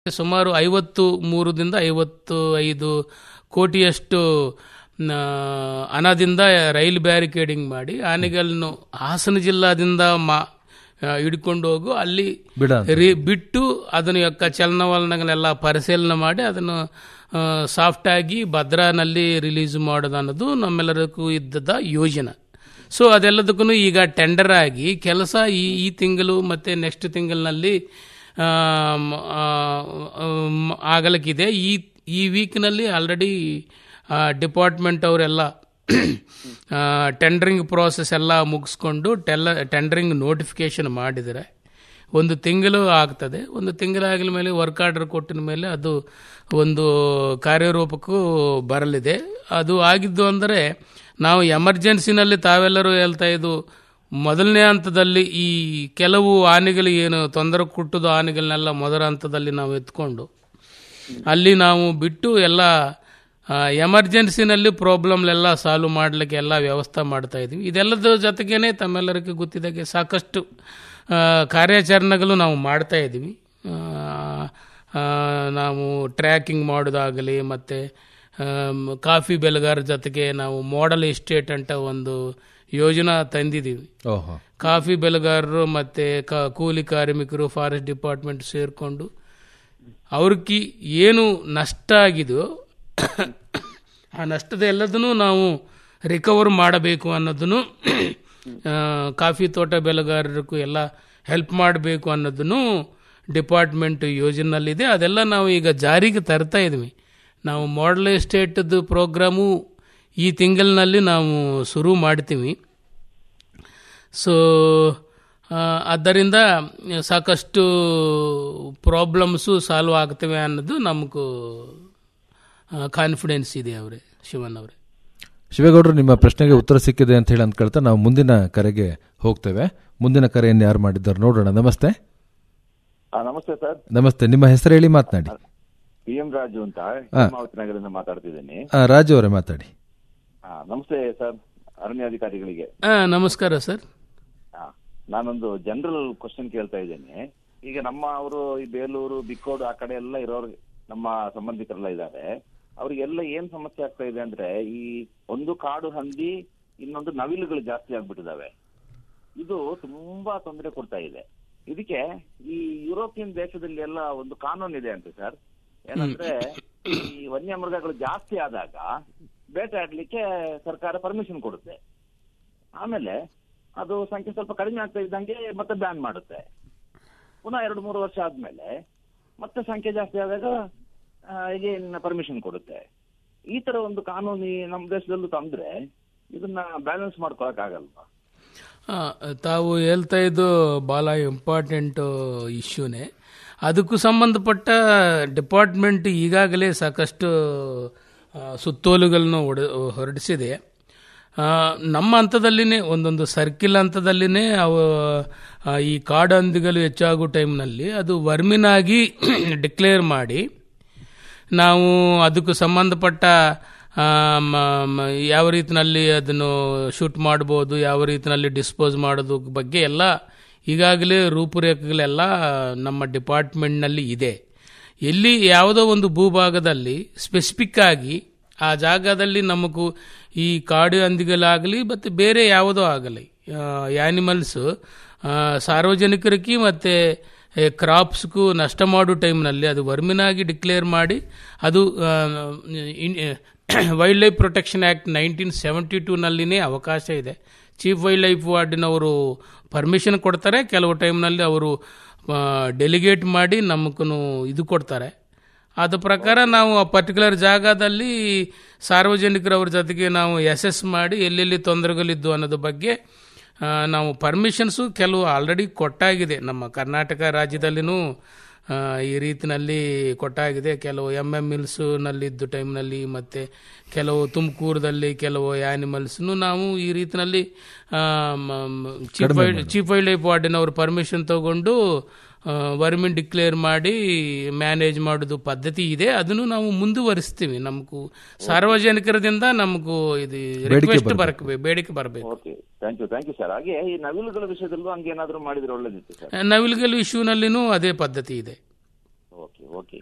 ಸುಮಾರು ಐವತ್ತು ಮೂರರಿಂದ ಐವತ್ತು ಐದು ಕೋಟಿಯಷ್ಟು ನ, ಹಣದಿಂದ ರೈಲ್ ಬ್ಯಾರಿಕೇಡಿಂಗ್ ಮಾಡಿ ಆನೆಗಳನ್ನು ಹಾಸನ ಜಿಲ್ಲಾದಿಂದ ಮಾ ಆ, ಹಿಡ್ಕೊಂಡು ಹೋಗು ಅಲ್ಲಿ ಬಿಡ ರಿ- ಬಿಟ್ಟು ಅದನ್ನು యొక్క ಚಲನವಲನಗಳೆಲ್ಲ ಪರಿಶೀಲನೆ ಮಾಡಿ ಅದನ್ನು ಸಾಫ್ಟ್ ಆಗಿ ಭದ್ರಾನಲ್ಲಿ ರಿಲೀಸ್ ಮಾಡೋದು ಅನ್ನೋದು ನಮ್ಮೆಲ್ಲರಿಗೂ ಇದ್ದದ ಯೋಜನೆ ಸೊ ಅದೆಲ್ಲದಕ್ಕೂ ಈಗ ಟೆಂಡರ್ ಆಗಿ ಕೆಲಸ ಈ ಈ ತಿಂಗಳು ಮತ್ತೆ ನೆಕ್ಸ್ಟ್ ತಿಂಗಳಿನಲ್ಲಿ ಆಮ್, ಆ, ಆಮ್, ಆಗಲಿಕ್ಕಿದೆ ಈ ಈ ವೀಕ್ನಲ್ಲಿ ಆಲ್ರೆಡಿ ಡಿಪಾರ್ಟ್ಮೆಂಟ್ ಅವರೆಲ್ಲ ಟೆಂಡರಿಂಗ್ ಪ್ರಾಸೆಸ್ ಎಲ್ಲ ಮುಗಿಸ್ಕೊಂಡು ಟೆಲ್ಲ ಟೆಂಡರಿಂಗ್ ನೋಟಿಫಿಕೇಶನ್ ಮಾಡಿದರೆ ಒಂದು ತಿಂಗಳು ಆಗ್ತದೆ ಒಂದು ತಿಂಗಳಾಗಲ ಮೇಲೆ ವರ್ಕ್ ಆರ್ಡರ್ ಕೊಟ್ಟಿನ ಮೇಲೆ ಅದು ಒಂದು ಕಾರ್ಯರೂಪಕ್ಕೂ ಬರಲಿದೆ ಅದು ಆಗಿದ್ದು ಅಂದರೆ ನಾವು ಎಮರ್ಜೆನ್ಸಿನಲ್ಲಿ ತಾವೆಲ್ಲರೂ ಹೇಳ್ತಾ ಇದ್ದು ಮೊದಲನೇ ಹಂತದಲ್ಲಿ ಈ ಕೆಲವು ಆನೆಗಳು ಏನು ತೊಂದರೆ ಕೊಟ್ಟದ ಆನೆಗಳನ್ನೆಲ್ಲ ಮೊದಲ ಹಂತದಲ್ಲಿ ನಾವು ಎತ್ಕೊಂಡು ಅಲ್ಲಿ ನಾವು ಬಿಟ್ಟು ಎಲ್ಲ ಎಮರ್ಜೆನ್ಸಿನಲ್ಲಿ ಪ್ರಾಬ್ಲಮ್ಲೆಲ್ಲ ಸಾಲ್ವ್ ಮಾಡಲಿಕ್ಕೆ ಎಲ್ಲ ವ್ಯವಸ್ಥೆ ಮಾಡ್ತಾ ಇದ್ದೀವಿ ಇದೆಲ್ಲದರ ಜೊತೆಗೇನೆ ತಮ್ಮೆಲ್ಲರಿಗೂ ಗೊತ್ತಿದ್ದಾಗೆ ಸಾಕಷ್ಟು ಆ, ಕಾರ್ಯಾಚರಣೆಗಳು ನಾವು ಮಾಡ್ತಾ ಇದ್ದೀವಿ ಆ, ಆ, ನಾವು ಟ್ರ್ಯಾಕಿಂಗ್ ಮಾಡೋದಾಗಲಿ ಮತ್ತು ಕಾಫಿ ಬೆಳೆಗಾರ ಜೊತೆಗೆ ನಾವು ಮಾಡೆಲ್ ಎಸ್ಟೇಟ್ ಅಂತ ಒಂದು ಯೋಜನಾ ತಂದಿದ್ದೀವಿ ಓಹೋ ಕಾಫಿ ಬೆಳೆಗಾರರು ಮತ್ತು ಕ ಕೂಲಿ ಕಾರ್ಮಿಕರು ಫಾರೆಸ್ಟ್ ಡಿಪಾರ್ಟ್ಮೆಂಟ್ ಸೇರಿಕೊಂಡು ಅವ್ರಿಗೆ ಏನು ನಷ್ಟ ಆಗಿದೆಯೋ ಆ ನಷ್ಟದ ಎಲ್ಲದನ್ನು ನಾವು ರಿಕವರ್ ಮಾಡಬೇಕು ಅನ್ನೋದನ್ನು ಆ, ಕಾಫಿ ತೋಟ ಬೆಳೆಗಾರರಿಗೂ ಎಲ್ಲ ಹೆಲ್ಪ್ ಮಾಡಬೇಕು ಅನ್ನೋದನ್ನು ಡಿಪಾರ್ಟ್ಮೆಂಟ್ ಯೋಜನೆಯಲ್ಲಿದೆ ಅದೆಲ್ಲ ನಾವು ಈಗ ಜಾರಿಗೆ ತರ್ತಾ ಇದ್ವಿ ನಾವು ಮಾಡಲ್ ಎಸ್ಟೇಟ್ದು ಪ್ರೋಗ್ರಾಮು ಈ ತಿಂಗಳಿನಲ್ಲಿ ನಾವು ಶುರು ಮಾಡ್ತೀವಿ ಸೊ ಆ, ಆದ್ದರಿಂದ ಸಾಕಷ್ಟು ಪ್ರಾಬ್ಲಮ್ಸು ಸಾಲ್ವ್ ಆಗ್ತವೆ ಅನ್ನೋದು ನಮಗೂ ಕಾನ್ಫಿಡೆನ್ಸ್ ಇದೆ ಅವರೇ ಶಿವನ್ ಅವರೇ ಶಿವೇಗೌಡರು ನಿಮ್ಮ ಪ್ರಶ್ನೆಗೆ ಉತ್ತರ ಸಿಕ್ಕಿದೆ ಅಂತ ಹೇಳಿ ಅಂದ್ಕೊಳ್ತಾ ನಾವು ಮುಂದಿನ ಕರೆಗೆ ಹೋಗ್ತೇವೆ ಮುಂದಿನ ಕರೆಯನ್ನು ಯಾರು ಮಾಡಿದ್ದಾರೆ ನೋಡೋಣ ನಮಸ್ತೆ ಆ, ನಮಸ್ತೆ ಸರ್ ನಮಸ್ತೆ ನಿಮ್ಮ ಹೆಸರು ಹೇಳಿ ಮಾತನಾಡಿ ಪಿ ಎಂ ರಾಜು ಅಂತ ಹೇಮಾವತಿ ನಗರದಿಂದ ಮಾತಾಡ್ತಿದ್ದೀನಿ ಆ, ರಾಜು ಅವರೇ ಮಾತಾಡಿ ಆ, ನಮಸ್ತೆ ಸರ್ ಅರಣ್ಯಾಧಿಕಾರಿಗಳಿಗೆ ಹಾಂ ನಮಸ್ಕಾರ ಸರ್ ಆ, ನಾನೊಂದು ಜನರಲ್ ಕ್ವಶನ್ ಕೇಳ್ತಾ ಇದ್ದೇನೆ ಈಗ ನಮ್ಮ ಅವರು ಈ ಬೇಲೂರು ಬಿಕ್ಕೋಡು ಆ ಕಡೆ ಎಲ್ಲ ಇರೋರು ನಮ್ಮ ಸಂಬಂಧಿಕರೆಲ್ಲ ಇದ್ದಾರೆ ಅವ್ರಿಗೆಲ್ಲ ಏನ್ ಸಮಸ್ಯೆ ಆಗ್ತಾ ಇದೆ ಅಂದ್ರೆ ಈ ಒಂದು ಕಾಡು ಹಂದಿ ಇನ್ನೊಂದು ನವಿಲುಗಳು ಜಾಸ್ತಿ ಆಗ್ಬಿಟ್ಟಿದಾವೆ ಇದು ತುಂಬಾ ತೊಂದರೆ ಕೊಡ್ತಾ ಇದೆ ಇದಕ್ಕೆ ಈ ಯುರೋಪಿಯನ್ ದೇಶದಲ್ಲಿ ಎಲ್ಲ ಒಂದು ಕಾನೂನು ಇದೆ ಅಂತೆ ಸರ್ ಏನಂದ್ರೆ ಈ ವನ್ಯಮೃಗಗಳು ಜಾಸ್ತಿ ಆದಾಗ ಬೇಟೆಯಾಡ್ಲಿಕ್ಕೆ ಸರ್ಕಾರ ಪರ್ಮಿಷನ್ ಕೊಡುತ್ತೆ ಆಮೇಲೆ ಅದು ಸಂಖ್ಯೆ ಸ್ವಲ್ಪ ಕಡಿಮೆ ಆಗ್ತಾ ಇದ್ದಂಗೆ ಮತ್ತೆ ಬ್ಯಾನ್ ಮಾಡುತ್ತೆ ಪುನಃ ಎರಡು ಮೂರು ವರ್ಷ ಆದ್ಮೇಲೆ ಮತ್ತೆ ಸಂಖ್ಯೆ ಜಾಸ್ತಿ ಆದಾಗ ಈಗೇನ್ ಪರ್ಮಿಷನ್ ಕೊಡುತ್ತೆ ಈ ತರ ಒಂದು ಕಾನೂನು ಈ ನಮ್ಮ ದೇಶದಲ್ಲೂ ತಂದ್ರೆ ಇದನ್ನ ಬ್ಯಾಲೆನ್ಸ್ ಮಾಡ್ಕೊಳಕ್ ಆಗಲ್ವಾ ಆ, ತಾವು ಹೇಳ್ತಾ ಇದ್ದು ಭಾಳ ಇಂಪಾರ್ಟೆಂಟ್ ಇಶ್ಯೂನೇ ಅದಕ್ಕೂ ಸಂಬಂಧಪಟ್ಟ ಡಿಪಾರ್ಟ್ಮೆಂಟ್ ಈಗಾಗಲೇ ಸಾಕಷ್ಟು ಆ, ಸುತ್ತೋಲುಗಳನ್ನು ಹೊಡ ಹೊರಡಿಸಿದೆ ಆ, ನಮ್ಮ ಹಂತದಲ್ಲಿನೇ ಒಂದೊಂದು ಸರ್ಕಿಲ್ ಹಂತದಲ್ಲಿನೇ ಅವು ಆ, ಈ ಕಾಡು ಹಂದಿಗಳು ಹೆಚ್ಚಾಗೋ ಟೈಮ್ನಲ್ಲಿ ಅದು ವರ್ಮಿನಾಗಿ ಡಿಕ್ಲೇರ್ ಮಾಡಿ ನಾವು ಅದಕ್ಕೂ ಸಂಬಂಧಪಟ್ಟ ಆ, ಮ- ಮ- ಯಾವ ರೀತಿನಲ್ಲಿ ಅದನ್ನು ಶೂಟ್ ಮಾಡ್ಬೋದು ಯಾವ ರೀತಿನಲ್ಲಿ ಡಿಸ್ಪೋಸ್ ಮಾಡೋದು ಬಗ್ಗೆ ಎಲ್ಲ ಈಗಾಗಲೇ ರೂಪುರೇಖೆಗಳೆಲ್ಲ ನಮ್ಮ ಡಿಪಾರ್ಟ್ಮೆಂಟ್ನಲ್ಲಿ ಇದೆ ಎಲ್ಲಿ ಯಾವುದೋ ಒಂದು ಭೂಭಾಗದಲ್ಲಿ ಸ್ಪೆಸಿಫಿಕ್ ಆಗಿ ಆ ಜಾಗದಲ್ಲಿ ನಮಗೂ ಈ ಕಾಡು ಹಂದಿಗಳಾಗಲಿ ಮತ್ತು ಬೇರೆ ಯಾವುದೋ ಆಗಲಿ ಆ್ಯನಿಮಲ್ಸ್ ಸಾರ್ವಜನಿಕರಿಗೆ ಮತ್ತು ಕ್ರಾಪ್ಸ್ಗೂ ನಷ್ಟ ಮಾಡೋ ಟೈಮ್ನಲ್ಲಿ ಅದು ವರ್ಮಿನಾಗಿ ಡಿಕ್ಲೇರ್ ಮಾಡಿ ಅದು wildlife protection act nineteen seventy ಟೂನಲ್ಲಿನೇ ಅವಕಾಶ ಇದೆ ಚೀಫ್ ವೈಲ್ಡ್ ಲೈಫ್ ವಾರ್ಡಿನವರು ಪರ್ಮಿಷನ್ ಕೊಡ್ತಾರೆ ಕೆಲವು ಟೈಮ್ನಲ್ಲಿ ಅವರು ಡೆಲಿಗೇಟ್ ಮಾಡಿ ನಮಗೂ ಇದು ಕೊಡ್ತಾರೆ ಅದ ಪ್ರಕಾರ ನಾವು ಆ ಪರ್ಟಿಕ್ಯುಲರ್ ಜಾಗದಲ್ಲಿ ಸಾರ್ವಜನಿಕರವ್ರ ಜೊತೆಗೆ ನಾವು ಎಸೆಸ್ ಮಾಡಿ ಎಲ್ಲೆಲ್ಲಿ ತೊಂದರೆಗಳಿದ್ದು ಅನ್ನೋದ್ರ ಬಗ್ಗೆ ಆ, ನಾವು ಪರ್ಮಿಷನ್ಸು ಕೆಲವು ಆಲ್ರೆಡಿ ಕೊಟ್ಟಾಗಿದೆ ನಮ್ಮ ಕರ್ನಾಟಕ ರಾಜ್ಯದಲ್ಲಿನೂ ಆ, ಈ ರೀತಿನಲ್ಲಿ ಕೊಟ್ಟಾಗಿದೆ ಕೆಲವು ಎಮ್ ಎಮ್ ಮಿಲ್ಸ್ನಲ್ಲಿದ್ದು ಟೈಮ್ನಲ್ಲಿ ಮತ್ತು ಕೆಲವು ತುಮಕೂರದಲ್ಲಿ ಕೆಲವು ಆ್ಯನಿಮಲ್ಸ್ನು ನಾವು ಈ ರೀತಿನಲ್ಲಿ chief wild chief wildlife warden permission ತಗೊಂಡು ವರ್ಮಿನ್ ಡಿಕ್ಲೇರ್ ಮಾಡಿ ಮ್ಯಾನೇಜ್ ಮಾಡೋದು ಪದ್ಧತಿ ಇದೆ ಅದನ್ನು ನಾವು ಮುಂದುವರಿಸ್ತೀವಿ ನಮಗೂ ಸಾರ್ವಜನಿಕರದಿಂದ ನಮಗೂ ಇದು ರಿಕ್ವೆಸ್ಟ್ ಬರಬೇಕು ಬೇಡಿಕೆ ಬರಬೇಕು okay thank you thank you sir ಹಾಗೆ ಈ ನವಿಲುಗಳ ವಿಷಯದಲ್ಲೂ ಹಂಗೇನಾದ್ರೂ ಮಾಡಿದ್ರೆ ಒಳ್ಳೇದಿತ್ತು ಸರ್ ನವಿಲುಗಲ್ ಇಶ್ಯೂನಲ್ಲಿನೂ ಅದೇ ಪದ್ಧತಿ ಇದೆ ಓಕೆ ಓಕೆ